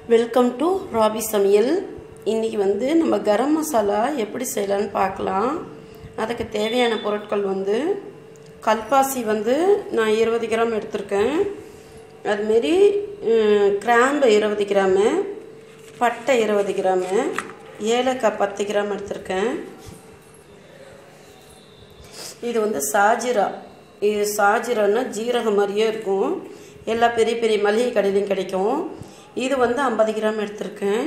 welcome to rabi சமையல் இன்றைக்கி வந்து நம்ம கரம் மசாலா எப்படி செய்யலான்னு பார்க்கலாம் அதுக்கு தேவையான பொருட்கள் வந்து கல்பாசி வந்து நான் இருபது கிராம் எடுத்திருக்கேன் அதுமாரி ம், கிராம்பு இருபது கிராமு பட்டை இருபது கிராமு ஏலக்காய் பத்து கிராம் எடுத்திருக்கேன் இது வந்து சாஜிரா இது சாஜிரான்னா ஜீரகம் மாதிரியே இருக்கும் எல்லா பெரிய பெரிய மளிகை கடையிலையும் கிடைக்கும் இது வந்து ஐம்பது கிராம் எடுத்திருக்கேன்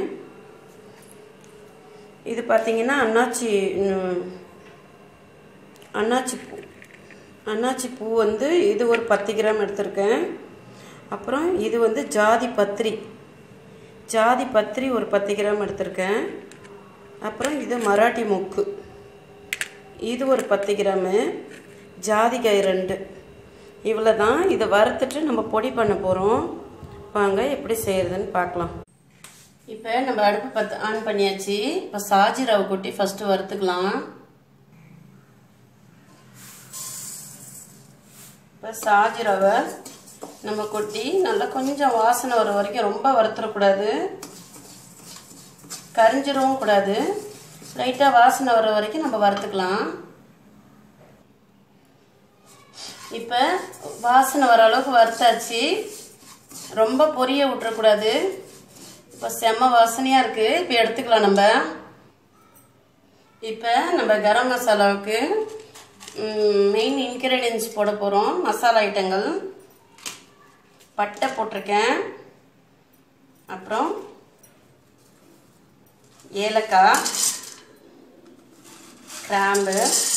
இது பார்த்தீங்கன்னா அன்னாச்சி ம், அன்னாச்சி பூ அன்னாச்சி பூ வந்து இது ஒரு பத்து கிராம் எடுத்திருக்கேன் அப்புறம் இது வந்து ஜாதி பத்திரி ஜாதி பத்திரி ஒரு பத்து கிராம் எடுத்திருக்கேன் அப்புறம் இது மராட்டி மொக்கு இது ஒரு பத்து கிராமு ஜாதிக்காய் ரெண்டு இவ்வளோ தான் இதை வறுத்துட்டு நம்ம பொடி பண்ண போகிறோம் வாங்க எப்படி செய்யறதுன்னு பார்க்கலாம் இப்போ நம்ம அடுப்பு பத்து ஆன் பண்ணியாச்சு இப்போ சாஜி ரவை கொட்டி ஃபஸ்ட்டு வறுத்துக்கலாம் இப்போ சாஜி ரவை நம்ம கொட்டி நல்லா கொஞ்சம் வாசனை வர வரைக்கும் ரொம்ப வறுத்துடக்கூடாது கரிஞ்சிடவும் கூடாது லைட்டாக வாசனை வர வரைக்கும் நம்ம வறுத்துக்கலாம் இப்போ வாசனை வர அளவுக்கு வறுத்தாச்சு ரொம்ப பொரிய விட்டுறக்கூடாது இப்போ செம்ம வாசனையாக இருக்குது இப்போ எடுத்துக்கலாம் நம்ம இப்போ நம்ம கரம் மசாலாவுக்கு மெயின் இன்க்ரீடியன்ஸ் போட போகிறோம் மசாலா ஐட்டங்கள் பட்டை போட்டிருக்கேன் அப்புறம் ஏலக்காய் கிராம்பு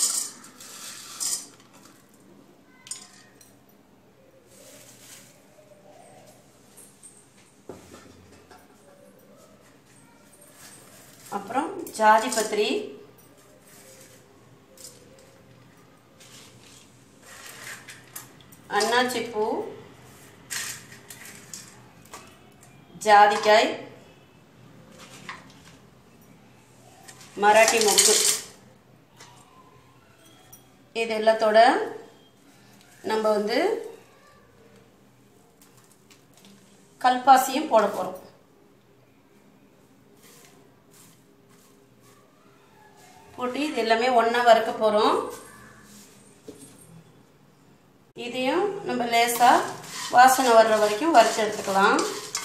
அப்புறம் ஜாதி பத்திரி அன்னாச்சி பூ ஜாதிக்காய் மராட்டி மொக்கு இது எல்லாத்தோட நம்ம வந்து கல்பாசியும் போட போகிறோம் போட்டு இது எல்லாமே ஒன்றா வறுக்க போகிறோம் இதையும் நம்ம லேசாக வாசனை வர்ற வரைக்கும் வறுத்து எடுத்துக்கலாம்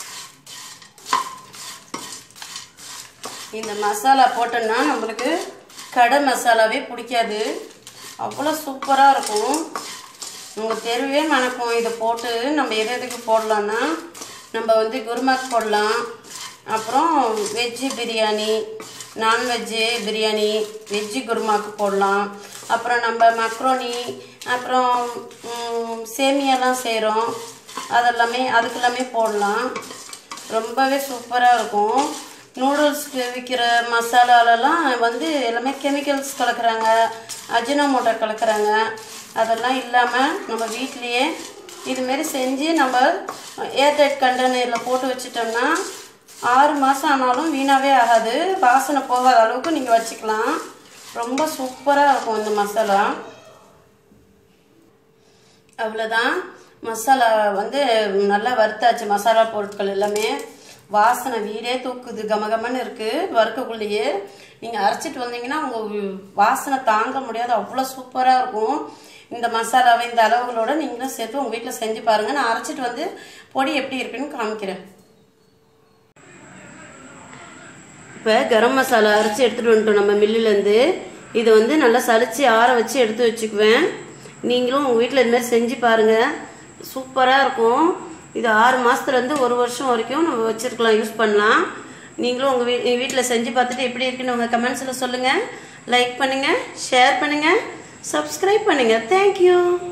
இந்த மசாலா போட்டோன்னா நம்மளுக்கு கடை மசாலாவே பிடிக்காது அவ்வளோ சூப்பராக இருக்கும் உங்கள் தெருவே மணக்கும் இதை போட்டு நம்ம எது எதுக்கு போடலான்னா நம்ம வந்து குருமாக்கு போடலாம் அப்புறம் veg biryani non veg biryani veg குருமாக்கு போடலாம் அப்புறம் நம்ம மக்ரோனி அப்புறம் ம், சேமியாலாம் செய்கிறோம் அதெல்லாமே அதுக்கெல்லாமே போடலாம் ரொம்பவே சூப்பராக இருக்கும் நூடுல்ஸ்க்கு விற்கிற மசாலாலெல்லாம் வந்து எல்லாமே கெமிக்கல்ஸ் கலக்குறாங்க அஜினோமோட்டோ கலக்குறாங்க அதெல்லாம் இல்லாமல் நம்ம வீட்லேயே இதுமாரி செஞ்சு நம்ம ஏர்டைட் கண்டெய்னரில் போட்டு வச்சிட்டோம்னா ஆறு மாதம் ஆனாலும் வீணாவே ஆகாது வாசனை போகாத அளவுக்கு நீங்கள் வச்சுக்கலாம் ரொம்ப சூப்பராக இருக்கும் இந்த மசாலா அவ்வளோதான் மசாலா வந்து நல்லா வறுத்தாச்சு மசாலா பொருட்கள் எல்லாமே வாசனை வீடே தூக்குது கமகமன்னு இருக்குது வறுக்கக்குள்ளேயே நீங்கள் அரைச்சிட்டு வந்தீங்கன்னா உங்கள் வாசனை தாங்க முடியாது அவ்வளோ சூப்பராக இருக்கும் இந்த மசாலாவை இந்த அளவுகளோட நீங்களும் சேர்த்து உங்கள் வீட்டில் செஞ்சு பாருங்கள் நான் அரைச்சிட்டு வந்து பொடி எப்படி இருக்குன்னு காமிக்கிறேன் இப்போ கரம் மசாலா அரைச்சி எடுத்துகிட்டு வந்துட்டோம் நம்ம மில்லுலேருந்து இதை வந்து நல்லா சலிச்சு ஆற வச்சு எடுத்து வச்சுக்குவேன் நீங்களும் உங்கள் வீட்டில் இது மாதிரி செஞ்சு பாருங்கள் சூப்பராக இருக்கும் இது ஆறு மாதத்துலேருந்து ஒரு வருஷம் வரைக்கும் நம்ம வச்சுருக்கலாம் யூஸ் பண்ணலாம் நீங்களும் உங்கள் வீ வீட்டில் செஞ்சு பார்த்துட்டு எப்படி இருக்குன்னு உங்கள் கமெண்ட்ஸில் சொல்லுங்கள் லைக் பண்ணுங்கள் ஷேர் பண்ணுங்கள் சப்ஸ்கிரைப் பண்ணுங்கள் தேங்க்யூ